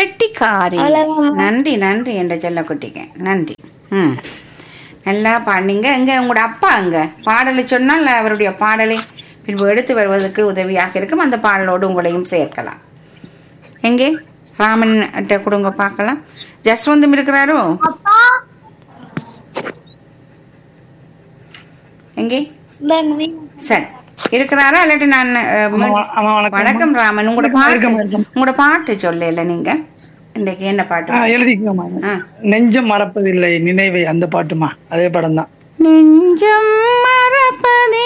கெட்டிக்காரி அவ்வளவுதான். நன்றி நன்றி என்ற செல்லக்குட்டிக்கு நன்றி ம் நல்லா பாடினீங்க எங்க உங்களோட அப்பா அங்க பாடலை சொன்னால் அவருடைய பாடலை பின்பு எடுத்து வருவதற்கு உதவியாக இருக்கும் அந்த பாடலோடு உங்களையும் சேர்க்கலாம் எங்கே ராமன் கிட்ட கொடுங்க பார்க்கலாம் ஜஸ்வந்தும் இருக்கிறாரோ அப்பா எங்கே இந்தாங்க நீங்க. சரி இருக்கிறாரா இல்லாட்டி நான் அஹ், மீ- ஆமா, ஆமா, வணக்கம். வணக்கம் ராமன் உங்களோட இருக்கேன், பாட்டு இருக்கேன், இருக்கேன். உங்களோட பாட்டு சொல்லல நீங்க இன்னைக்கு என்ன ஆ, பாட்டு எழுதிக்கோமா ஆ. நெஞ்சம் மறப்பதில்லை நினைவை அந்த பாட்டுமா அதே படம் தான் நெஞ்சம் மறப்பதே